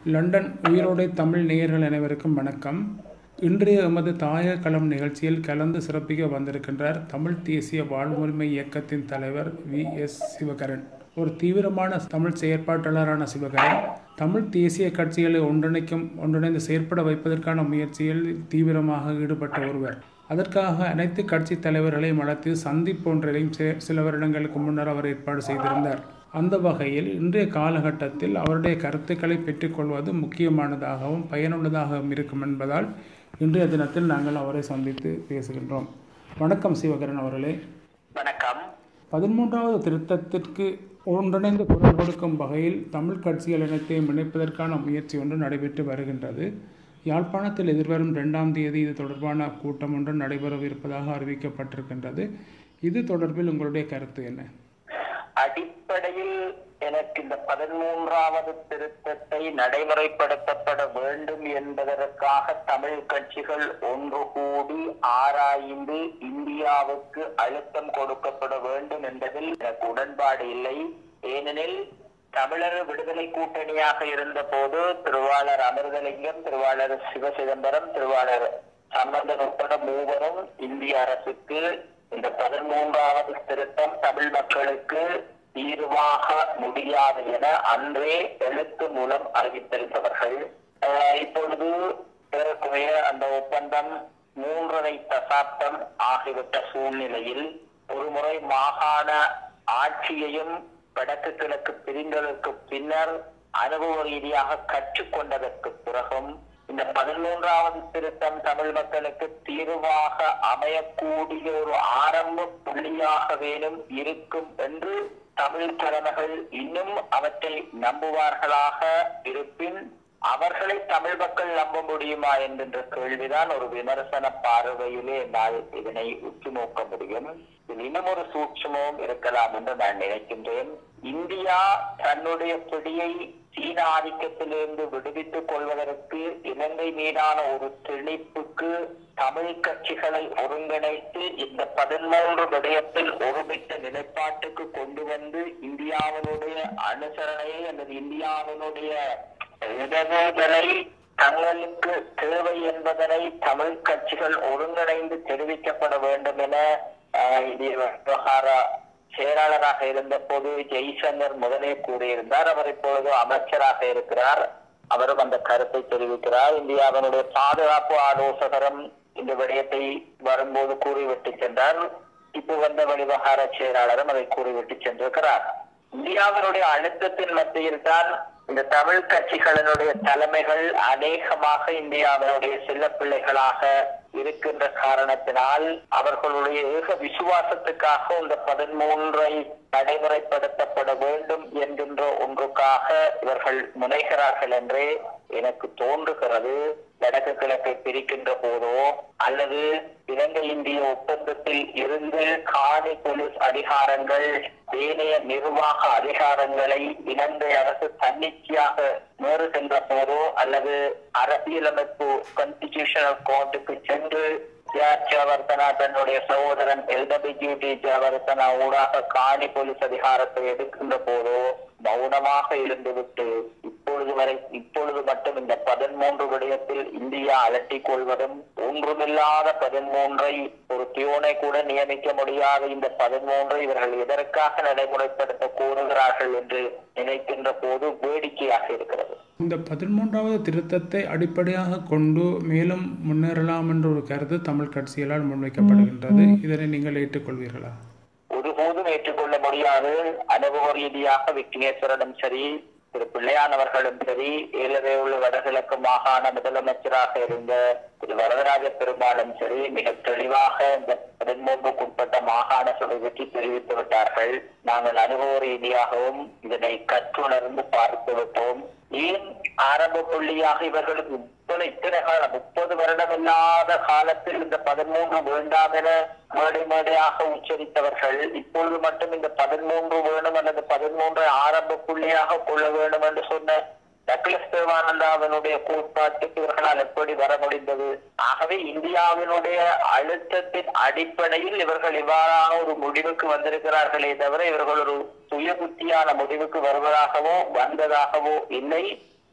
London உயிரோடை Tamil நேயர்கள் அனைவருக்கும் வணக்கம் இன்றைய எமது தாயக களம் நிகழ்ச்சியில் கலந்து சிறப்பிக்க வந்திருக்கின்றார் தமிழ் தேசிய வாழ்வுரிமை இயக்கத்தின் தலைவர் வி எஸ் சிவகரன் ஒரு தீவிரமான தமிழ் செயற்பாட்டாளரான சிவகரன் தமிழ் தேசிய கட்சிகளை ஒன்றிணைக்கும் ஒன்றிணைந்து செயற்பட வைப்பதற்கான முயற்சியில் தீவிரமாக ஈடுபட்ட ஒருவர் அதற்காக அனைத்து கட்சி தலைவர்களையும் அழைத்து சந்திப்பு ஒன்றையும் சி- சில வருடங்களுக்கு முன்னர் அவர் ஏற்பாடு செய்திருந்தார் அந்த வகையில் இன்றைய காலகட்டத்தில் அவருடைய கருத்துக்களை பெற்றுக்கொள்வது முக்கியமானதாகவும் பயனுள்ளதாகவும் இருக்கும் என்பதால் இன்றைய தினத்தில் நாங்கள் அவரை சந்தித்து பேசுகின்றோம் வணக்கம் சிவகரன் அவர்களே வணக்கம் பதிமூன்றாவது திருத்தத்திற்கு ஒன்றிணைந்து குரல் கொடுக்கும் வகையில் தமிழ் கட்சிகள் அனைத்தையும் இணைப்பதற்கான முயற்சி ஒன்று நடைபெற்று வருகின்றது யாழ்ப்பாணத்தில் எதிர்வரும் இரண்டாம் தேதி இது தொடர்பான கூட்டம் ஒன்று நடைபெறவிருப்பதாக அறிவிக்கப்பட்டிருக்கின்றது இது தொடர்பில் உங்களுடைய கருத்து என்ன அடிப்படையில் எனக்கு இந்த பதிமூன்றாவது திருத்தத்தை நடைமுறைப்படுத்தப்பட வேண்டும் என்பதற்காக தமிழ் கட்சிகள் ஒன்று கூடி ஆராய்ந்து இந்தியாவுக்கு அழுத்தம் கொடுக்கப்பட வேண்டும் என்பதில் எனக்கு உடன்பாடு இல்லை ஏனெனில் தமிழர் விடுதலை கூட்டணியாக இருந்த போது திருவாளர் அமிர்தலிங்கம் திருவாளர் சிவசிதம்பரம் திருவாளர் சம்பந்தன் உட்பட மூவரும் இந்திய அரசுக்கு இந்த பதிமூன்றாவது திருத்தம் தமிழ் மக்களுக்கு தீர்வாக முடியாது என அன்றே எழுத்து மூலம் அறிவித்திருந்தவர்கள் அஹ் இப்பொழுது ஏறக்குறைய அந்த ஒப்பந்தம் மூன்றரை தசாப்தம் ஆகிவிட்ட சூழ்நிலையில் ஒருமுறை மாகாண ஆட்சியையும் வடக்கு கிழக்கு பிரிந்ததற்கு பின்னர் அனுபவ ரீதியாக கற்றுக்கொண்டதற்கு பிறகும் இந்த பதிமூன்றாவது திருத்தம் தமிழ் மக்களுக்கு தீர்வாக அமையக்கூடிய ஒரு ஆரம்ப புள்ளியாக வேணும் இருக்கும் என்று தமிழ் தலைவர்கள் இன்னும் அவற்றை நம்புவார்களாக இருப்பின் அவர்களை தமிழ் மக்கள் நம்ப முடியுமா என்கின்ற கேள்விதான் ஒரு விமர்சன பார்வையிலே என்னால் இதனை உற்று நோக்க முடியும் இதில் இன்னும் ஒரு சூட்சமும் இருக்கலாம் என்று நான் நினைக்கின்றேன் இந்தியா தன்னுடைய பிடியை சீன ஆதிக்கத்திலிருந்து விடுவித்துக் கொள்வதற்கு இலங்கை மீதான ஒரு திணிப்புக்கு தமிழ் கட்சிகளை ஒருங்கிணைத்து இந்த பதிமூன்று விடயத்தில் ஒருமித்த நிலைப்பாட்டுக்கு கொண்டு வந்து இந்தியாவினுடைய அனுசரணையை அல்லது இந்தியாவினுடைய உதவுதலை தங்களுக்கு தேவை என்பதனை தமிழ் கட்சிகள் ஒருங்கிணைந்து தெரிவிக்கப்பட வேண்டும் என ஆஹ், இந்திய விவகார செயலாளராக இருந்த போது ஜெய்சங்கர் முதலே கூறியிருந்தார் அவர் இப்பொழுது அமைச்சராக இருக்கிறார் அவரும் அந்த கருத்தை தெரிவிக்கிறார் இந்தியாவினுடைய பாதுகாப்பு ஆலோசகரும் இந்த விடயத்தை வரும்போது கூறிவிட்டு சென்றார் இப்போ வந்த வெளிவகார செயலாளரும் அதை கூறிவிட்டு சென்றிருக்கிறார் இந்தியாவினுடைய அழுத்தத்தின் மத்தியில் தான் இந்த தமிழ் கட்சிகளினுடைய தலைமைகள் அநேகமாக இந்தியாவினுடைய செல்ல பிள்ளைகளாக இருக்கின்ற காரணத்தினால் அவர்களுடைய ஏக விசுவாசத்துக்காக இந்த பதிமூன்றை நடைமுறைப்படுத்தப்பட வேண்டும் என்கின்ற ஒன்றுக்காக இவர்கள் முனைகிறார்கள் என்றே எனக்கு தோன்றுகிறது வடக்கு கிழக்கை பிரிக்கின்ற போதோ அல்லது இலங்கை இந்திய ஒப்பந்தத்தில் இருந்து காணி போலீஸ் அதிகாரங்கள் ஏனைய நிர்வாக அதிகாரங்களை இலங்கை அரசு தன்னிச்சையாக மீறுகின்ற போதோ அல்லது அரசியலமைப்பு கான்ஸ்டிடியூஷனல் கோர்ட்டுக்கு சென்று ஜார் ஜவர்தனா தன்னுடைய சகோதரன் எல்டபிள்யூ டி ஜவர்தனா ஊடாக காணி போலீஸ் அதிகாரத்தை எடுக்கின்ற போதோ மௌனமாக இருந்துவிட்டு இப்பொழுது வரை இப்பொழுது மட்டும் இந்த பதிமூன்று விடயத்தில் இந்தியா அலட்டிக் கொள்வதும் ஒன்றுமில்லாத பதிமூன்றை ஒரு தியோனை கூட நியமிக்க முடியாத இந்த பதிமூன்றை இவர்கள் எதற்காக நடைமுறைப்படுத்த கோருகிறார்கள் என்று நினைக்கின்ற போது வேடிக்கையாக இருக்கிறது இந்த பதிமூன்றாவது திருத்தத்தை அடிப்படையாக கொண்டு மேலும் முன்னேறலாம் என்ற ஒரு கருத்து தமிழ் கட்சிகளால் முன்வைக்கப்படுகின்றது இதனை நீங்கள் ஏற்றுக்கொள்வீர்களா ஒருபோதும் ஏற்றுக்கொள்ள முடியாது அனுபவ ரீதியாக விக்னேஸ்வரனும் சரி திரு பிள்ளையானவர்களும் சரி ஏழரை உள்ள வடகிழக்கு மாகாண முதலமைச்சராக இருந்த திரு வரதராஜ பெருமாளும் சரி மிக தெளிவாக இந்த பதிமூன்றுக்குட்பட்ட மாகாண சபை பற்றி தெரிவித்து விட்டார்கள் நாங்கள் அனுபவ ரீதியாகவும் இதனை கற்றுணர்ந்து பார்த்து விட்டோம் ஏன் ஆரம்ப புள்ளியாக இவர்களுக்கு இத்தனை இத்தனை காலம் முப்பது வருடம் இல்லாத காலத்தில் இந்த பதிமூன்று வேண்டாம் என மேடை மேடையாக உச்சரித்தவர்கள் இப்பொழுது மட்டும் இந்த பதிமூன்று வேணும் அல்லது பதிமூன்றை ஆரம்ப புள்ளியாக கொள்ள வேண்டும் என்று சொன்ன டக்ளஸ் தேவானந்தாவினுடைய கோட்பாட்டுக்கு இவர்களால் எப்படி வர முடிந்தது ஆகவே இந்தியாவினுடைய அழுத்தத்தின் அடிப்படையில் இவர்கள் இவ்வாறான ஒரு முடிவுக்கு வந்திருக்கிறார்களே தவிர இவர்கள் ஒரு சுய புத்தியான முடிவுக்கு வருவதாகவோ வந்ததாகவோ இல்லை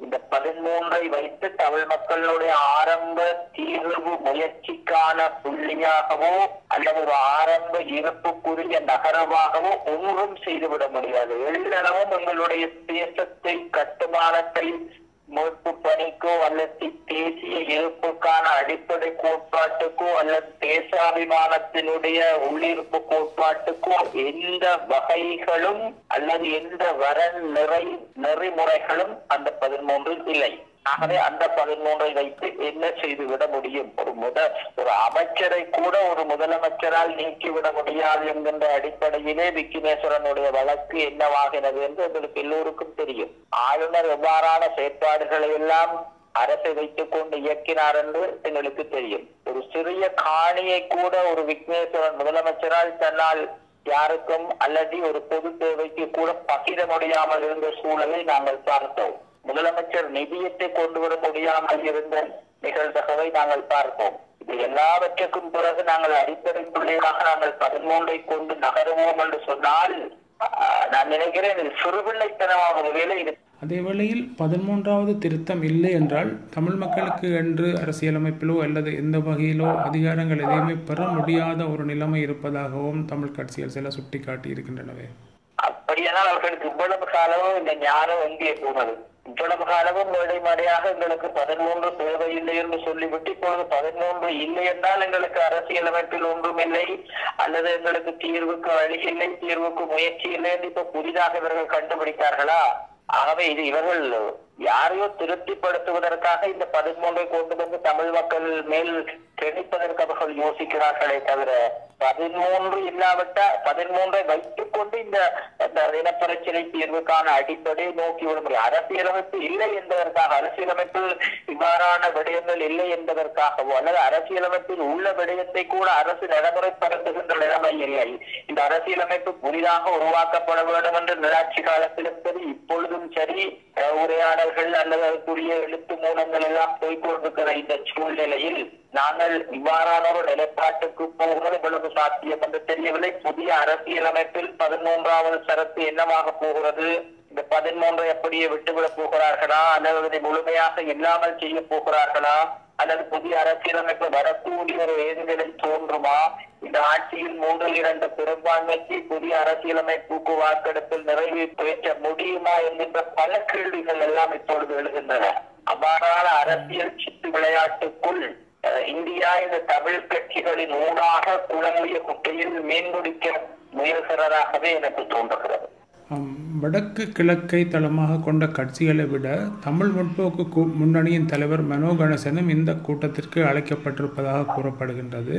இந்த பதிமூன்றை வைத்து தமிழ் மக்களுடைய ஆரம்ப தீர்வு முயற்சிக்கான புள்ளியாகவோ அல்லது ஒரு ஆரம்ப இருப்புக்குரிய நகரமாகவோ ஒன்றும் செய்துவிட முடியாது எல்லளவும் எங்களுடைய தேசத்தை கட்டுமானத்தை மீட்பு பணிக்கோ அல்லது தேசிய இருப்புக்கான அடிப்படை கோட்பாட்டுக்கோ அல்லது தேசாபிமானத்தினுடைய உள்ளிருப்பு கோட்பாட்டுக்கோ எந்த வகைகளும் அல்லது எந்த வரன் நிறை நெறிமுறைகளும் அந்த பதிமூன்றில் இல்லை ஆகவே அந்த பதிமூன்றை வைத்து என்ன செய்துவிட முடியும் ஒரு முத ஒரு அமைச்சரை கூட ஒரு முதலமைச்சரால் நீக்கிவிட முடியாது என்கின்ற அடிப்படையிலே விக்கினேஸ்வரனுடைய வழக்கு என்னவாகிறது என்று எங்களுக்கு எல்லோருக்கும் தெரியும் ஆளுநர் எவ்வாறான செயற்பாடுகளை எல்லாம் அரசை வைத்துக் கொண்டு இயக்கினார் என்று எங்களுக்கு தெரியும் ஒரு சிறிய காணியை கூட ஒரு விக்னேஸ்வரன் முதலமைச்சரால் தன்னால் யாருக்கும் அல்லது ஒரு பொது தேவைக்கு கூட பகிர முடியாமல் இருந்த சூழலை நாங்கள் பார்த்தோம் முதலமைச்சர் நிதியத்தை கொண்டு வர முடியாமல் இருந்த நிகழ்தகவை நாங்கள் பார்ப்போம் இது எல்லாவற்றுக்கும் பிறகு நாங்கள் அடிப்படை பிள்ளையாக நாங்கள் பதிமூன்றை கொண்டு நகருவோம் என்று சொன்னால் ஆஹ், நான் நினைக்கிறேன் இது சிறுபிள்ளைத்தனமான வேலை இது அதே வேளையில் பதிமூன்றாவது திருத்தம் இல்லை என்றால் தமிழ் மக்களுக்கு என்று அரசியலமைப்பிலோ அல்லது எந்த வகையிலோ அதிகாரங்கள் எதையுமே பெற முடியாத ஒரு நிலைமை இருப்பதாகவும் தமிழ் கட்சிகள் சில சுட்டிக்காட்டி இருக்கின்றனவே அப்படியானால் அவர்களுக்கு இவ்வளவு காலமும் இந்த ஞானம் எங்கே போனது இவ்வளவு காலமும் மேடைமடையாக எங்களுக்கு பதிமூன்று தேவையில்லை என்று சொல்லிவிட்டு இப்பொழுது பதிமூன்று இல்லை என்றால் எங்களுக்கு அரசியலமைப்பில் ஒன்றும் இல்லை அல்லது எங்களுக்கு தீர்வுக்கு வழி இல்லை தீர்வுக்கு முயற்சி இல்லை என்று இப்ப புதிதாக இவர்கள் கண்டுபிடித்தார்களா ஆகவே இது இவர்கள் யாரையோ திருப்திப்படுத்துவதற்காக இந்த பதிமூன்றை கொண்டு வந்து தமிழ் மக்கள் மேல் திணிப்பதற்கு அவர்கள் யோசிக்கிறார்களே தவிர பதிமூன்று இல்லாவிட்டா பதிமூன்றை வைத்துக் கொண்டு இந்த இந்த இனப்பிரச்சனை தீர்வுக்கான அடிப்படை நோக்கி விட முடியும் அரசியலமைப்பு இல்லை என்பதற்காக அரசியலமைப்பில் இவ்வாறான விடயங்கள் இல்லை என்பதற்காகவோ அல்லது அரசியலமைப்பில் உள்ள விடயத்தை கூட அரசு நடைமுறைப்படுத்துகின்ற நிலைமை இல்லை இந்த அரசியலமைப்பு புதிதாக உருவாக்கப்பட வேண்டும் என்று நிலாட்சி காலத்திலும் சரி இப்பொழுதும் சரி அஹ், உரையாடல்கள் அல்லது அதற்குரிய எழுத்து மூலங்கள் எல்லாம் போய்கொண்டிருக்கிற இந்த சூழ்நிலையில் நாங்கள் இவ்வாறான ஒரு நிலைப்பாட்டுக்கு போகிறது இவ்வளவு சாத்தியம் என்று தெரியவில்லை புதிய அரசியலமைப்பில் பதிமூன்றாவது சரத்து என்னவாக போகிறது இந்த பதிமூன்றை அப்படியே விட்டுவிட போகிறார்களா அல்லது அதை முழுமையாக இல்லாமல் செய்ய போகிறார்களா அல்லது புதிய அரசியலமைப்பு வரக்கூடிய ஒரு எதிர்நிலை தோன்றுமா இந்த ஆட்சியில் மூன்றில் இரண்டு பெரும்பான்மைக்கு புதிய அரசியலமைப்புக்கு வாக்கெடுப்பில் நிறைவேற்ற முடியுமா என்கின்ற பல கேள்விகள் எல்லாம் இப்பொழுது எழுகின்றன அவ்வாறான அரசியல் சித்து விளையாட்டுக்குள் அஹ், இந்தியா இந்த தமிழ் கட்சிகளின் ஊடாக குழம்பிய குட்டையில் மீன்பிடிக்க முயல்கிறதாகவே எனக்கு தோன்றுகிறது ஆம், வடக்கு கிழக்கை தளமாக கொண்ட கட்சிகளை விட தமிழ் முற்போக்கு கூ- முன்னணியின் தலைவர் மனோ கணேசனும் இந்த கூட்டத்திற்கு அழைக்கப்பட்டிருப்பதாக கூறப்படுகின்றது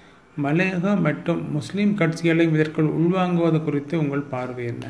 மலையக மற்றும் முஸ்லிம் கட்சிகளையும் இதற்குள் உள்வாங்குவது குறித்து உங்கள் பார்வை என்ன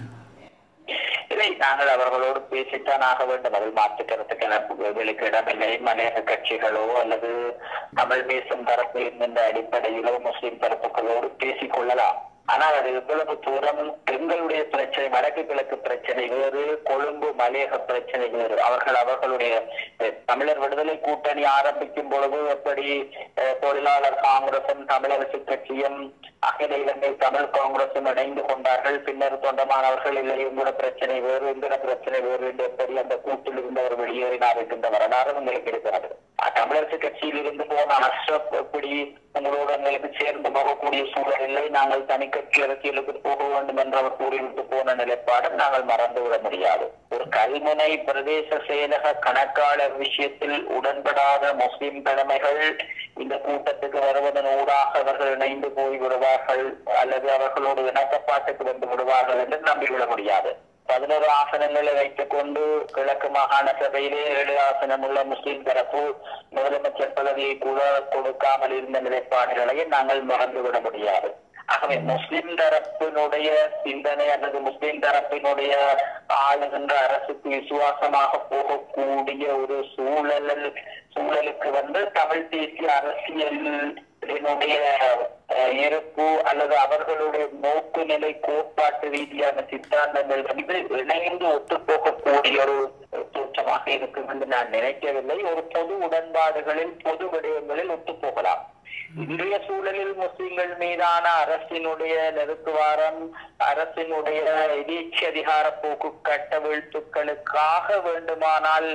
இல்லை நாங்கள் அவர்களோடு பேசித்தான் ஆக வேண்டும் அதில் மாற்று கருத்துக்கு எனக்கு வெளிக்கு இடமில்லை மலையக கட்சிகளோ அல்லது தமிழ் பேசும் தரப்பு என்கின்ற அடிப்படையிலோ முஸ்லிம் தரப்புகளோடு பேசிக் கொள்ளலாம் ஆனால் அது எவ்வளவு தூரம் எங்களுடைய பிரச்சனை வடக்கு கிழக்கு பிரச்சனை வேறு கொழும்பு மலையக பிரச்சனை வேறு அவர்கள் அவர்களுடைய அஹ், தமிழர் விடுதலை கூட்டணி ஆரம்பிக்கும் பொழுது எப்படி அஹ், தொழிலாளர் காங்கிரசும் தமிழரசு கட்சியும் அகில இலங்கை தமிழ் காங்கிரசும் இணைந்து கொண்டார்கள் பின்னர் தொண்டமானவர்கள் இல்லை எங்களோட பிரச்சனை வேறு எங்களோட பிரச்சனை வேறு என்று எப்படி அந்த கூட்டில் இருந்தவர் வெளியேறினார் என்கின்ற வரலாறு உங்களுக்கு இருக்கிறது அஹ், தமிழரசு கட்சியில் இருந்து போன அஷ்ரப் எப்படி உங்களோடு எங்களுக்கு சேர்ந்து போகக்கூடிய சூழல் இல்லை நாங்கள் தனி கட்சி அரசியலுக்கு போக வேண்டும் என்று அவர் கூறிவிட்டு போன நிலைப்பாடு நாங்கள் மறந்துவிட முடியாது ஒரு கல்முனை பிரதேச செயலக கணக்காளர் விஷயத்தில் உடன்படாத முஸ்லிம் தலைமைகள் இந்த கூட்டத்துக்கு வருவதன் ஊடாக அவர்கள் இணைந்து போய் விடுவார்கள் அல்லது அவர்களோடு இணக்கப்பாட்டுக்கு வந்து விடுவார்கள் என்று நம்பிவிட முடியாது பதினோரு ஆசனங்களை வைத்துக் கொண்டு கிழக்கு மாகாண சபையிலே ஏழு ஆசனம் உள்ள முஸ்லிம் தரப்பு முதலமைச்சர் பதவியை கூட கொடுக்காமல் இருந்த நிலைப்பாடுகளை நாங்கள் மறந்துவிட முடியாது ஆகவே முஸ்லிம் தரப்பினுடைய சிந்தனை அல்லது முஸ்லிம் தரப்பினுடைய ஆளுகின்ற அரசுக்கு விசுவாசமாக போகக்கூடிய ஒரு சூழல் சூழலுக்கு வந்து தமிழ் தேசிய அரசியல் என்னுடைய அஹ், இருப்பு அல்லது அவர்களுடைய நோக்கு நிலை கோட்பாட்டு ரீதியான சித்தாந்தங்கள் வந்து இணைந்து ஒத்துப்போகக்கூடிய ஒரு தோற்றமாக இருக்கும் என்று நான் நினைக்கவில்லை ஒரு பொது உடன்பாடுகளில் பொது விடயங்களில் ஒத்துப்போகலாம் இன்றைய சூழலில் முஸ்லிம்கள் மீதான அரசினுடைய நெருக்குவாரம் அரசினுடைய எதேச்சி அதிகார போக்கு கட்ட வீழ்த்துக்களுக்காக வேண்டுமானால்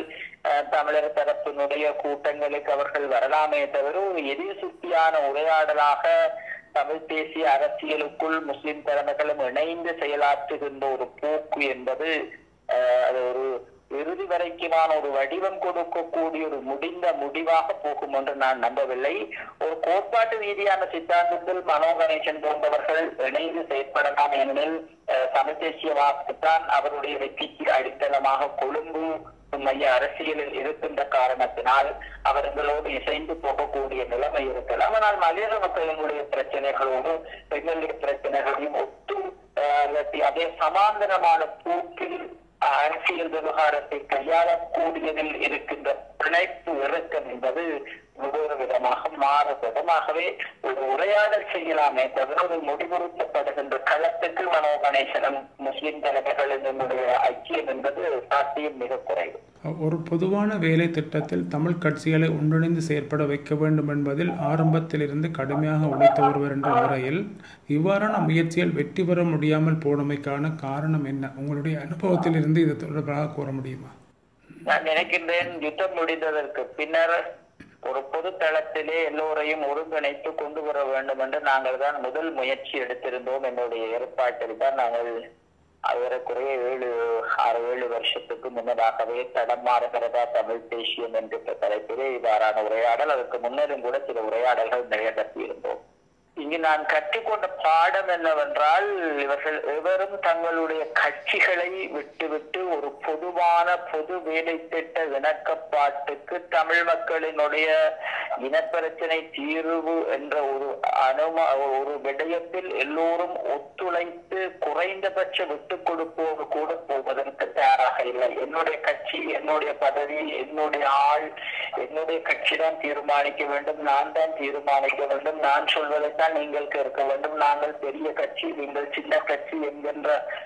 அஹ், தமிழர் தரப்பினுடைய கூட்டங்களுக்கு அவர்கள் வரலாமே தவிர ஒரு எதிர்சுத்தியான உரையாடலாக தமிழ் தேசிய அரசியலுக்குள் முஸ்லிம் தலைமைகளும் இணைந்து செயலாற்றுகின்ற ஒரு போக்கு என்பது அஹ், அது ஒரு இறுதி வரைக்குமான ஒரு வடிவம் கொடுக்கக்கூடிய ஒரு முடிந்த முடிவாக போகும் என்று நான் நம்பவில்லை ஒரு கோட்பாட்டு ரீதியான சித்தாந்தத்தில் மனோ கணேசன் போன்றவர்கள் இணைந்து செயற்படலாம் ஏனெனில் அஹ், தமிழ் தேசிய வாக்குத்தான் அவருடைய வெற்றிக்கு அடித்தளமாக கொழும்பு மைய அரசியலில் இருக்கின்ற காரணத்தினால் அவர்களோடு இசைந்து போகக்கூடிய நிலைமை இருக்கலாம் ஆனால் மலையாள மக்களினுடைய பிரச்சனைகளோடு பெண்களுடைய பிரச்சனைகளையும் ஒத்து அஹ், அல்லது அதே சமாந்தரமான போக்கில் அரசியல் விவகாரத்தை கையாளக்கூடியதில் இருக்கின்ற பிணைப்பு இறக்கம் என்பது ஒவ்வொரு விதமாக மாறுபடும் ஆகவே ஒரு உரையாடல் செய்யலாமே தவிர ஒரு முடிவுறுத்தப்படுகின்ற களத்துக்கு மனோ கணேசனும் முஸ்லிம் தலைமைகளின் நம்முடைய ஐக்கியம் என்பது சாத்தியம் மிக குறைவு ஒரு பொதுவான வேலை திட்டத்தில் தமிழ் கட்சிகளை ஒன்றிணைந்து செயற்பட வைக்க வேண்டும் என்பதில் ஆரம்பத்திலிருந்து கடுமையாக உழைத்த ஒருவர் என்ற முறையில் இவ்வாறான முயற்சியில் வெற்றி பெற முடியாமல் போனமைக்கான காரணம் என்ன உங்களுடைய அனுபவத்திலிருந்து இது தொடர்பாக கூற முடியுமா நான் நினைக்கின்றேன் யுத்தம் முடிந்ததற்கு பின்னர் ஒரு பொது தளத்திலே எல்லோரையும் ஒருங்கிணைத்து கொண்டு வர வேண்டும் என்று நாங்கள் தான் முதல் முயற்சி எடுத்திருந்தோம் என்னுடைய ஏற்பாட்டில் தான் நாங்கள் அவருக்குரிய ஏழு ஆறு ஏழு வருஷத்துக்கு முன்னதாகவே தடம் மாறுகிறதா தமிழ் தேசியம் என்கின்ற தலைப்பிலே இவ்வாறான உரையாடல் அதற்கு முன்னரும் கூட சில உரையாடல்கள் நிகழ்த்தியிருந்தோம் இங்கு நான் கற்றுக்கொண்ட பாடம் என்னவென்றால் இவர்கள் எவரும் தங்களுடைய கட்சிகளை விட்டுவிட்டு ஒரு பொதுவான பொது வேலை திட்ட இணக்கப்பாட்டுக்கு தமிழ் மக்களினுடைய இனப்பிரச்சனை தீர்வு என்ற ஒரு அனும ஒரு விடயத்தில் எல்லோரும் ஒத்துழைத்து குறைந்தபட்ச விட்டுக் கொடுப்போடு கூட போவதற்கு தயாராக இல்லை என்னுடைய கட்சி என்னுடைய பதவி என்னுடைய ஆள் என்னுடைய கட்சி தான் தீர்மானிக்க வேண்டும் நான் தான் தீர்மானிக்க வேண்டும் நான் சொல்வதைத்தான் நீங்கள் கேட்க வேண்டும் நாங்கள் பெரிய கட்சி நீங்கள் சின்ன கட்சி என்கின்ற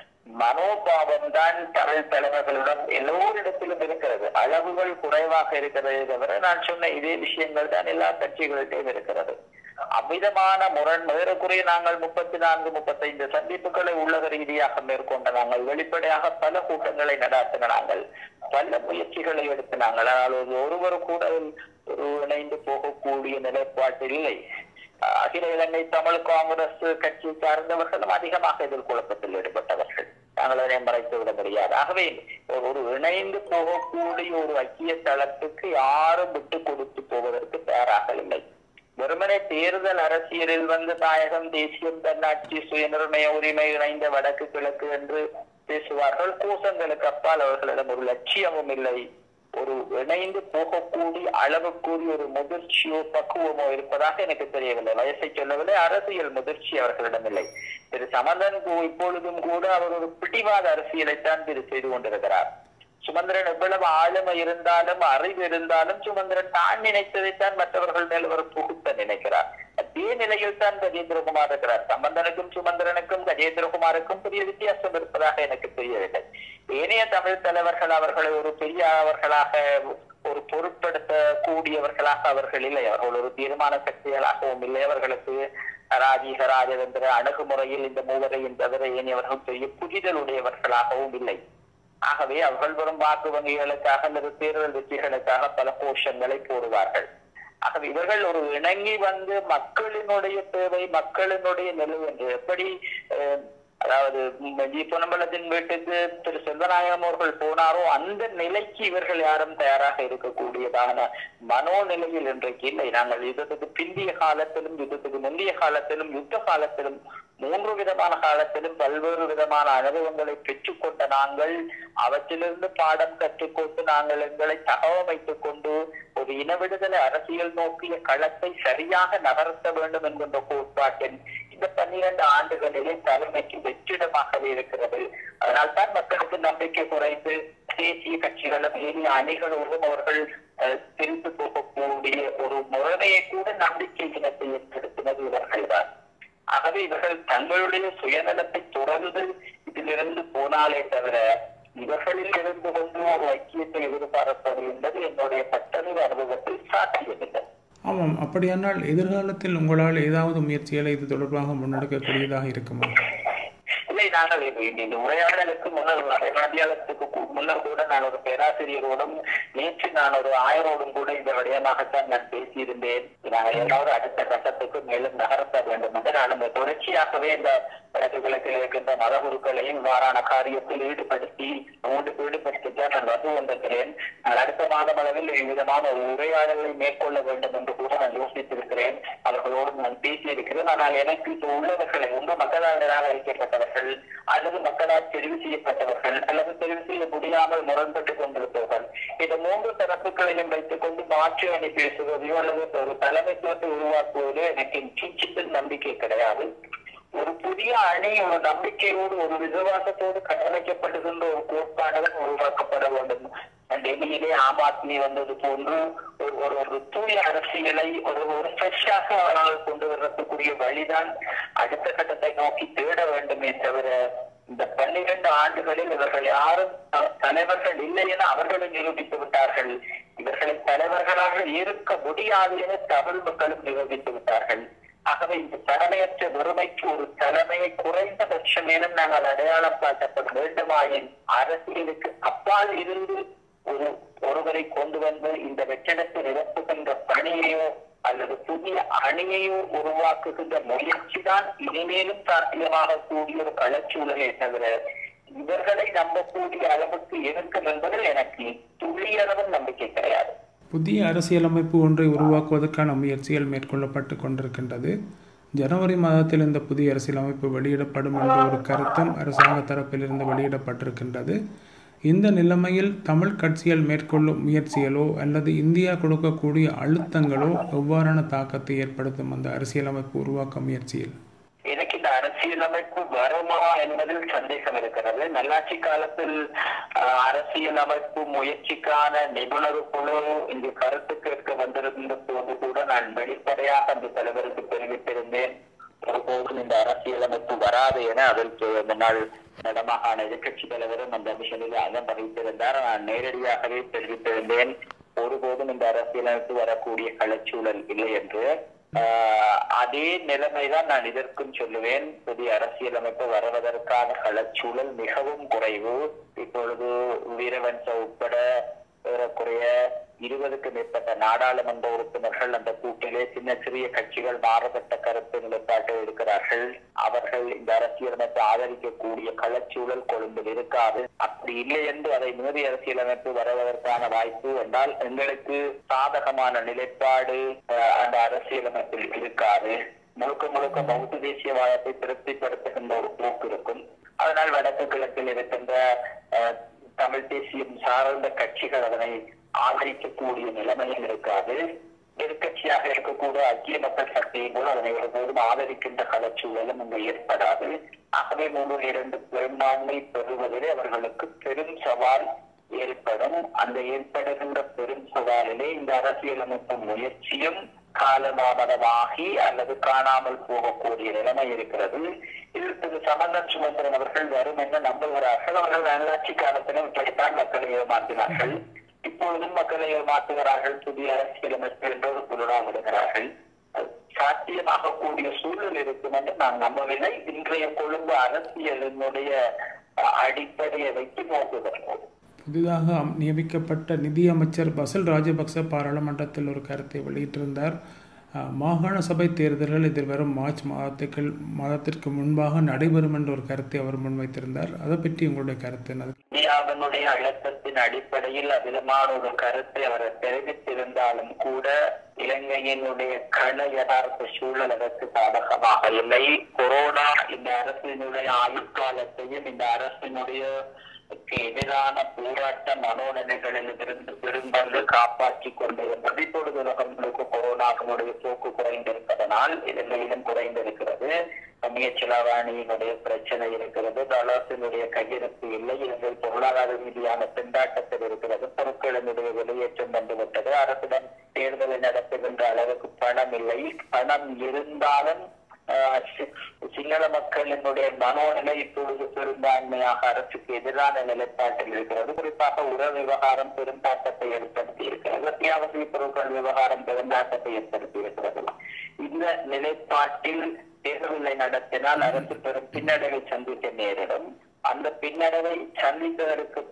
மனோபாவம் தான் தமிழ் தலைவர்களிடம் எல்லோரிடத்திலும் இருக்கிறது அளவுகள் குறைவாக இருக்கிறதே தவிர நான் சொன்ன இதே விஷயங்கள் தான் எல்லா கட்சிகளிடையும் இருக்கிறது அமிதமான முரண் ஏறக்குறைய நாங்கள் முப்பத்தி நான்கு முப்பத்தைந்து சந்திப்புகளை உள்ளக ரீதியாக மேற்கொண்ட நாங்கள் வெளிப்படையாக பல கூட்டங்களை நடாத்தின நாங்கள் பல முயற்சிகளை எடுத்து நாங்கள் ஆனால் ஒரு- ஒருவர் கூட ஒரு இணைந்து போகக்கூடிய நிலைப்பாட்டில் இல்லை அகில இலங்கை தமிழ் காங்கிரஸ் கட்சி சார்ந்தவர்களும் அதிகமாக இதில் குழப்பத்தில் ஈடுபட்டவர்கள் நாங்கள் அதை மறைத்து விட முடியாது ஆகவே ஒரு- ஒரு இணைந்து போகக்கூடிய ஒரு ஐக்கிய தளத்துக்கு யாரும் விட்டு கொடுத்து போவதற்கு தயாராக இல்லை வெறுமனே தேர்தல் அரசியலில் வந்து தாயகம் தேசியம் தன்னாட்சி சுயநிர்ணய உரிமை இணைந்த வடக்கு கிழக்கு என்று பேசுவார்கள் கூசங்களுக்கு அப்பால் அவர்களிடம் ஒரு லட்சியமும் இல்லை ஒரு இணைந்து போகக்கூடிய அளவுக்குரிய ஒரு முதிர்ச்சியோ பக்குவமோ இருப்பதாக எனக்கு தெரியவில்லை வயசை சொல்லவில்லை அரசியல் முதிர்ச்சி அவர்களிடம் இல்லை திரு சமந்தன் கு- இப்பொழுதும் கூட அவர் ஒரு பிடிவாத அரசியலைத்தான் திரு செய்து கொண்டிருக்கிறார் சுமந்திரன் எவ்வளவு ஆளுமை இருந்தாலும் அறிவு இருந்தாலும் சுமந்திரன் தான் நினைத்ததைத்தான் மற்றவர்கள் மேல் அவர் புகுத்த நினைக்கிறார் அதே நிலையில் தான் கஜேந்திரகுமார் இருக்கிறார் சம்பந்தனுக்கும் சுமந்திரனுக்கும் கஜேந்திரகுமாருக்கும் பெரிய வித்தியாசம் இருப்பதாக எனக்கு தெரியவில்லை ஏனைய தமிழ் தலைவர்கள் அவர்களை ஒரு பெரிய அவர்களாக ஒரு பொருட்படுத்த கூடியவர்களாக அவர்கள் இல்லை அவர்கள் ஒரு தீர்மான சக்திகளாகவும் இல்லை அவர்களுக்கு ராஜீக ராஜதந்திர அணுகுமுறையில் இந்த மூவரையும் தவிர ஏனையவர்கள் பெரிய புரிதலுடையவர்களாகவும் இல்லை ஆகவே அவர்கள் வரும் வாக்கு வங்கிகளுக்காக அல்லது தேர்தல் வெற்றிகளுக்காக பல கோஷங்களை போடுவார்கள் ஆகவே இவர்கள் ஒரு இணங்கி வந்து மக்களினுடைய தேவை மக்களினுடைய நிலவு என்று எப்படி அஹ், அதாவது ம், ஜி பொன்னம்பலத்தின் வீட்டுக்கு திரு செல்வநாயகம் அவர்கள் போனாரோ அந்த நிலைக்கு இவர்கள் யாரும் தயாராக இருக்கக்கூடியதான மனோநிலையில் இன்றைக்கு இல்லை நாங்கள் யுத்தத்துக்கு பிந்திய காலத்திலும் யுத்தத்துக்கு முந்தைய காலத்திலும் யுத்த காலத்திலும் மூன்று விதமான காலத்திலும் பல்வேறு விதமான அனுபவங்களை பெற்றுக்கொண்ட நாங்கள் அவற்றிலிருந்து பாடம் கற்றுக்கொண்டு நாங்கள் எங்களை தகவமைத்துக் கொண்டு ஒரு இன விடுதலை அரசியல் நோக்கிய களத்தை சரியாக நகர்த்த வேண்டும் என்கின்ற கோட்பாட்டின் இந்த பன்னிரண்டு ஆண்டுகளிலே தலைமைக்கு வெற்றிடமாகவே இருக்கிறது அதனால் தான் மக்களுக்கு நம்பிக்கை குறைந்து தேசிய கட்சிகளும் ஏனைய அணிகளோடும் அவர்கள் அஹ், பிரிந்து போகக்கூடிய ஒரு முறைமையை கூட நம்பிக்கை இனத்தை ஏற்படுத்தினது இவர்கள் தான் ஆகவே இவர்கள் தங்களுடைய சுயநலத்தை தொடர்ந்து இதிலிருந்து போனாலே தவிர இவர்களில் இருந்து கொண்டு ஒரு ஐக்கியத்தை எதிர்பார்ப்பது என்பது என்னுடைய பட்டறிவு அனுபவத்தில் சாத்தியமில்லை ஆமாம் அப்படியானால் எதிர்காலத்தில் உங்களால் ஏதாவது முயற்சிகளை இது தொடர்பாக முன்னெடுக்கக்கூடியதாக இருக்குமா இல்லை நாங்கள் இது- இந்த உரையாடலுக்கு முன்னர் மதியாளத்துக்கு கு- முன்னர் கூட நான் ஒரு பேராசிரியரோடும் நேற்று நான் ஒரு ஆயரோடும் கூட இந்த விடயமாகத்தான் நான் பேசியிருந்தேன் நாங்கள் எல்லாரும் அடுத்த கட்டத்துக்கு மேலும் நகர்த்த வேண்டும் என்று நான் இந்த தொடர்ச்சியாகவே இந்த வடக்கு கிழக்கில் இருக்கின்ற மதகுருக்களையும் இவ்வாறான காரியத்தில் ஈடுபடுத்தி மூன்று ஈடுபடுத்தித்தான் நான் வந்து வந்திருக்கிறேன் நான் அடுத்த மாதம் அளவில் விதமான ஒரு உரையாடலை மேற்கொள்ள வேண்டும் என்று கூட நான் யோசித்திருக்கிறேன் அவர்களோடு நான் பேசியிருக்கிறேன் ஆனால் எனக்கு இப்போ உள்ளவர்களை ஒன்று மக்களால் நிராகரிக்கப்பட்டவர்கள் அல்லது மக்களால் தெரிவு செய்யப்பட்டவர்கள் அல்லது தெரிவு செய்ய முடியாமல் முரண்பட்டுக் கொண்டிருப்பவர்கள் இந்த மூன்று தரப்புகளையும் வைத்துக் கொண்டு மாற்றி அணி பேசுவதையோ அல்லது ஒரு தலைமைத்துவத்தை உருவாக்குவதோ எனக்கு கிஞ்சித்தில் நம்பிக்கை கிடையாது ஒரு புதிய அணி ஒரு நம்பிக்கையோடு ஒரு விசுவாசத்தோடு கட்டமைக்கப்படுகின்ற ஒரு கோட்பாடுகள் உருவாக்கப்பட வேண்டும் டெல்லியிலே ஆம் ஆத்மி வந்தது போன்று ஒரு ஒரு ஒரு தூய அரசியலை ஒரு ஒரு ஃப்ரெஷ்ஷாக அவர்கள் கொண்டு வர்றதுக்குரிய வழிதான் அடுத்த கட்டத்தை நோக்கி தேட வேண்டுமே தவிர இந்த பன்னிரண்டு ஆண்டுகளில் இவர்கள் யாரும் தலைவர்கள் இல்லை என அவர்களும் நிரூபித்து விட்டார்கள் இவர்களை தலைவர்களாக இருக்க முடியாது என தமிழ் மக்களும் நிரூபித்து விட்டார்கள் ஆகவே இந்த தலைமையற்ற வறுமைக்கு ஒரு தலைமையை குறைந்தபட்சம் என நாங்கள் அடையாளம் காட்டப்பட வேண்டுமாயின் அரசியலுக்கு அப்பால் இருந்து ஒரு ஒருவரை கொண்டு வந்து இந்த வெற்றிடத்தை நிரப்புகின்ற பணியையோ அல்லது புதிய அணியையோ உருவாக்குகின்ற முயற்சி தான் இனிமேலும் சாத்தியமாக கூடிய ஒரு களச்சூழலே தவிர இவர்களை நம்பக்கூடிய அளவுக்கு இருக்கும் என்பதில் எனக்கு துளியளவும் நம்பிக்கை கிடையாது புதிய அரசியலமைப்பு ஒன்றை உருவாக்குவதற்கான முயற்சிகள் மேற்கொள்ளப்பட்டு கொண்டிருக்கின்றது ஜனவரி மாதத்தில் இந்த புதிய அரசியலமைப்பு வெளியிடப்படும் என்ற ஒரு கருத்தும் அரசாங்க தரப்பிலிருந்து வெளியிடப்பட்டிருக்கின்றது இந்த நிலைமையில் தமிழ் கட்சிகள் மேற்கொள்ளும் முயற்சிகளோ அல்லது இந்தியா கொடுக்கக்கூடிய அழுத்தங்களோ எவ்வாறான தாக்கத்தை ஏற்படுத்தும் அந்த அரசியலமைப்பு உருவாக்க முயற்சியில் எனக்கு இந்த அரசியலமைப்பு வருமா என்பதில் சந்தேகம் இருக்கிறது நல்லாட்சி காலத்தில் அஹ், அரசியலமைப்பு முயற்சிக்கான நிபுணர் குழு இந்த கருத்து கேட்க வந்திருந்த போது கூட நான் வெளிப்படையாக அந்த தலைவருக்கு தெரிவித்திருந்தேன் ஒருபோதும் இந்த அரசியலமைப்பு வராது என அதில் முன்னாள் நடமாகாண எதிர்கட்சி தலைவரும் அந்த மிஷனில் அகம் வகித்திருந்தார் நான் நேரடியாகவே தெரிவித்திருந்தேன் ஒருபோதும் இந்த அரசியலமைப்பு வரக்கூடிய களச்சூழல் இல்லை என்று ஆஹ் அதே நிலைமைதான் நான் இதற்கும் சொல்லுவேன் புதிய அரசியலமைப்பு வருவதற்கான களச்சூழல் மிகவும் குறைவு இப்பொழுது வீரவன்ச உட்பட ஏறக்குறைய இருபதுக்கு மேற்பட்ட நாடாளுமன்ற உறுப்பினர்கள் அந்த கூட்டிலே சின்ன சிறிய கட்சிகள் மாறுபட்ட கருத்து நிலைப்பாட்டை எடுக்கிறார்கள் அவர்கள் இந்த அரசியலமைப்பை ஆதரிக்கக்கூடிய களச்சூழல் கொழும்பில் இருக்காது அப்படி இல்லை என்று அதை மீறி அரசியலமைப்பு வருவதற்கான வாய்ப்பு என்றால் எங்களுக்கு சாதகமான நிலைப்பாடு அஹ், அந்த அரசியலமைப்பில் இருக்காது முழுக்க முழுக்க பௌத்த தேசியவாதத்தை திருப்திப்படுத்துகின்ற ஒரு போக்கு இருக்கும் அதனால் வடக்கு கிழக்கில் இருக்கின்ற அஹ், தமிழ் தேசியம் சார்ந்த கட்சிகள் அதனை ஆதரிக்கக்கூடிய நிலைமையில் இருக்காது எதிர்கட்சியாக இருக்கக்கூடிய ஐக்கிய மக்கள் சக்தியும் கூட அதனை ஒருபோதும் ஆதரிக்கின்ற களச்சூழலும் அங்கு ஏற்படாது ஆகவே மூன்று இரண்டு பெரும்பான்மை பெறுவதிலே அவர்களுக்கு பெரும் சவால் ஏற்படும் அந்த ஏற்படுகின்ற பெரும் சவாலிலே இந்த அரசியலமைப்பு முயற்சியும் காலதாமதமாகி அல்லது காணாமல் போகக்கூடிய நிலைமை இருக்கிறது இதில் திரு சம்பந்தன் சுமந்திரன் அவர்கள் வரும் என்று நம்புகிறார்கள் அவர்கள் நல்லாட்சி காலத்திலும் இப்படித்தான் மக்களை ஏமாற்றினார்கள் இப்பொழுதும் மக்களை ஏமாற்றுகிறார்கள் புதிய அரசியலமைப்பு என்று ஒரு குருடா விடுகிறார்கள் அது சாத்தியமாக கூடிய சூழல் இருக்கும் என்று நான் நம்பவில்லை இன்றைய கொழும்பு அரசியலினுடைய அஹ், அடிப்படையை வைத்து நோக்குகிறோம் புதிதாக அம்- நியமிக்கப்பட்ட நிதியமைச்சர் பசில் ராஜபக்ச பாராளுமன்றத்தில் ஒரு கருத்தை வெளியிட்டிருந்தார் அஹ், மாகாண சபை தேர்தல்கள் எதிர்வரும் மார்ச் மாதத்துக்கு மாதத்திற்கு முன்பாக நடைபெறும் என்ற ஒரு கருத்தை அவர் முன்வைத்திருந்தார் அதை பற்றி உங்களுடைய கருத்து என்ன இந்தியாவினுடைய அழுத்தத்தின் அடிப்படையில் அவ்விதமான ஒரு கருத்தை அவர் தெரிவித்திருந்தாலும் கூட இலங்கையினுடைய கள யதார்த்த சூழல் அதற்கு சாதகமாக இல்லை கொரோனா இந்த அரசினுடைய ஆயுட்காலத்தையும் இந்த அரசினுடைய எதிரான போராட்ட மனோநிலைகளிலிருந்து பெரும்பங்கு காப்பாற்றி கொண்டிருந்தது இப்பொழுது உலகம் முழுக்க கொரோனாவினுடைய போக்கு குறைந்திருப்பதனால் இலங்கையிலும் குறைந்திருக்கிறது கம்மிய செலவாணியினுடைய பிரச்சனை இருக்கிறது டாலர்ஸினுடைய கையிருப்பு இல்லை இலங்கை பொருளாதார ரீதியான திண்டாட்டத்தில் இருக்கிறது பொருட்களினுடைய வெளியேற்றம் வந்துவிட்டது அரசுடன் தேர்தலை நடத்துகின்ற அளவுக்கு பணம் இல்லை பணம் இருந்தாலும் ஆஹ் சி- சிங்கள மக்களினுடைய மனோநிலை இப்பொழுது பெரும்பான்மையாக அரசுக்கு எதிரான நிலைப்பாட்டில் இருக்கிறது குறிப்பாக உர விவகாரம் பெரும் தாக்கத்தை ஏற்படுத்தி இருக்கிறது அத்தியாவசிய பொருட்கள் விவகாரம் பெரும் தாக்கத்தை ஏற்படுத்தி இருக்கிறது இந்த நிலைப்பாட்டில் தேர்தலை நடத்தினால் அரசு பெரும் பின்னடைவை சந்திக்க நேரிடும் அந்த பின்னடைவை சந்திப்பதற்கு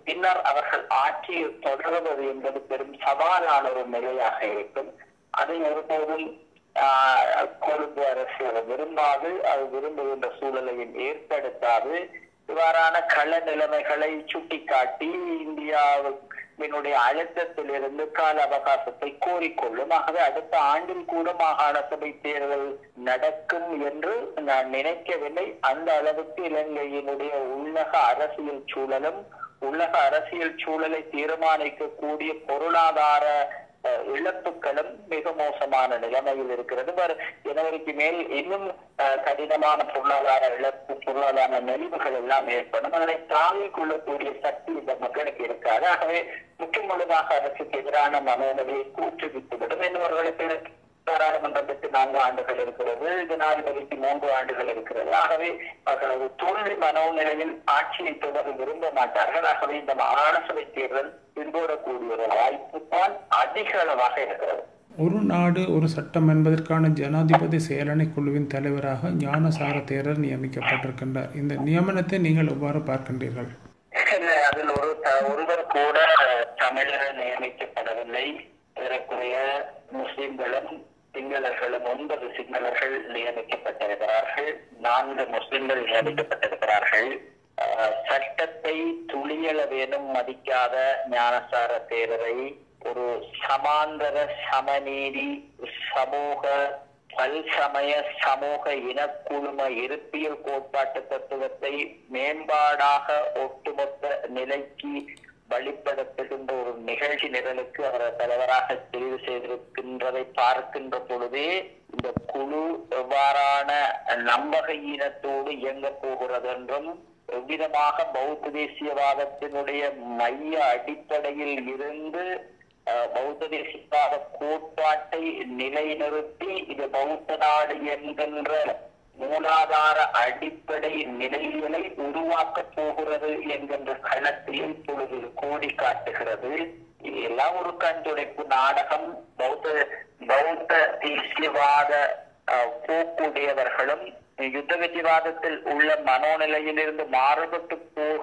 பின்னர் அவர்கள் ஆட்சியை தொடர்வது என்பது பெரும் சவாலான ஒரு நிலையாக இருக்கும் அதை ஒருபோதும் ஆஹ், கொழும்பு அரசு அதை விரும்பாது அது விரும்புகின்ற சூழலையும் ஏற்படுத்தாது இவ்வாறான கள நிலைமைகளை சுட்டிக்காட்டி இந்தியாவினுடைய அழுத்தத்திலிருந்து கால அவகாசத்தை கோரிக்கொள்ளும் ஆகவே அடுத்த ஆண்டில் கூட மாகாண சபை தேர்தல் நடக்கும் என்று நான் நினைக்கவில்லை அந்த அளவுக்கு இலங்கையினுடைய உள்ளக அரசியல் சூழலும் உலக அரசியல் சூழலை தீர்மானிக்கக்கூடிய பொருளாதார அஹ், இழப்புகளும் மிக மோசமான நிலைமையில் இருக்கிறது வரு- ஜனவரிக்கு மேல் இன்னும் அஹ், கடினமான பொருளாதார இழப்பு பொருளாதார நெறிவுகள் எல்லாம் ஏற்படும் அதனை தாங்கிக் கொள்ளக்கூடிய சக்தி இந்த மக்களுக்கு இருக்காது ஆகவே முற்று முழுதாக அரசுக்கு எதிரான மனோநிலையை கூற்றுவித்துவிடும் என்பவர்களுக்கு பாராளுமன்றத்துக்கு நான்கு ஆண்டுகள் இருக்கிறது ஜனாதிபதிக்கு மூன்று ஆண்டுகள் இருக்கிறது ஆகவே அவர்கள் ஒரு தோல்வி மனோநிலையில் ஆட்சியை தொடர விரும்ப மாட்டார்கள் ஆகவே இந்த மாகாண சபை தேர்தல் பின்போடக்கூடிய ஒரு வாய்ப்பு தான் அதிக அளவாக இருக்கிறது ஒரு நாடு ஒரு சட்டம் என்பதற்கான ஜனாதிபதி செயலணை குழுவின் தலைவராக ஞானசார தேரர் நியமிக்கப்பட்டிருக்கின்றார் இந்த நியமனத்தை நீங்கள் எவ்வாறு பார்க்கின்றீர்கள் இல்லை, அதில் ஒரு த- ஒருவர் கூட தமிழர் நியமிக்கப்படவில்லை ஏறக்குறைய முஸ்லிம்களும் சிங்களர்களும் ஒன்பது சிங்களர்கள் நியமிக்கப்பட்டிருக்கிறார்கள் நான்கு முஸ்லிம்கள் நியமிக்கப்பட்டிருக்கிறார்கள் ஆஹ், சட்டத்தை துளியளவேனும் மதிக்காத ஞானசார தேரரை ஒரு சமாந்தர சமநீதி சமூக பல்சமய சமூக இனக்குழும இருப்பியல் கோட்பாட்டு தத்துவத்தை மேம்பாடாக ஒட்டுமொத்த நிலைக்கு வழிபடுத்துகின்ற ஒரு நிகழ்ச்சி நிரலுக்கு அவர் தலைவராக தெரிவு செய்திருக்கின்றதை பார்க்கின்ற பொழுதே இந்த குழு எவ்வாறான நம்பகையீனத்தோடு இயங்கப் போகிறது என்றும் எவ்விதமாக பௌத்த தேசியவாதத்தினுடைய மைய அடிப்படையில் இருந்து அஹ், பௌத்த தேசியவாத கோட்பாட்டை நிலைநிறுத்தி இது பௌத்த நாடு என்கின்ற மூலாதார அடிப்படை நிலைகளை உருவாக்கப் போகிறது என்கின்ற களத்தில் இப்பொழுது கோடி காட்டுகிறது இது எல்லாம் ஒரு கண்துடைப்பு நாடகம் பௌத்த பௌத்த தேசியவாத அஹ், போக்குடையவர்களும் யுத்த வெற்றிவாதத்தில் உள்ள மனோநிலையிலிருந்து மாறுபட்டு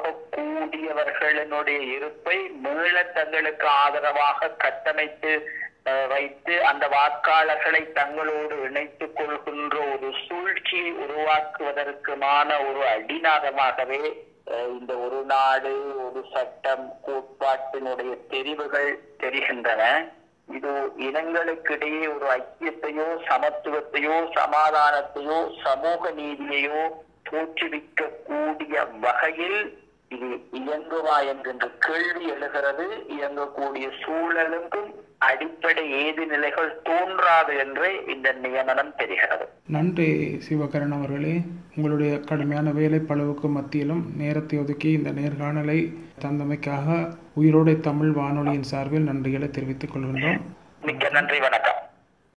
போகக்கூடியவர்களினுடைய இருப்பை மீள தங்களுக்கு ஆதரவாக கட்டமைத்து அஹ், வைத்து அந்த வாக்காளர்களை தங்களோடு இணைத்துக் கொள்கின்ற ஒரு சூழ்ச்சியை உருவாக்குவதற்குமான ஒரு அடிநாதமாகவே அஹ், இந்த ஒரு நாடு ஒரு சட்டம் கோட்பாட்டினுடைய தெரிவுகள் தெரிகின்றன இது இனங்களுக்கிடையே ஒரு ஐக்கியத்தையோ சமத்துவத்தையோ சமாதானத்தையோ சமூக நீதியையோ தோற்றுவிக்க கூடிய வகையில் இது இயங்குமா என்கின்ற கேள்வி எழுகிறது இயங்கக்கூடிய சூழலுக்கும் அடிப்படை ஏது நிலைகள் தோன்றாது என்றே இந்த நியமனம் தெரிகிறது நன்றி சிவகரன் அவர்களே உங்களுடைய கடுமையான வேலை பளவுக்கு மத்தியிலும் நேரத்தை ஒதுக்கி இந்த நேர்காணலை தந்தமைக்காக உயிரோடை தமிழ் வானொலியின் சார்பில் நன்றிகளை தெரிவித்துக் கொள்கின்றோம் மிக்க நன்றி வணக்கம்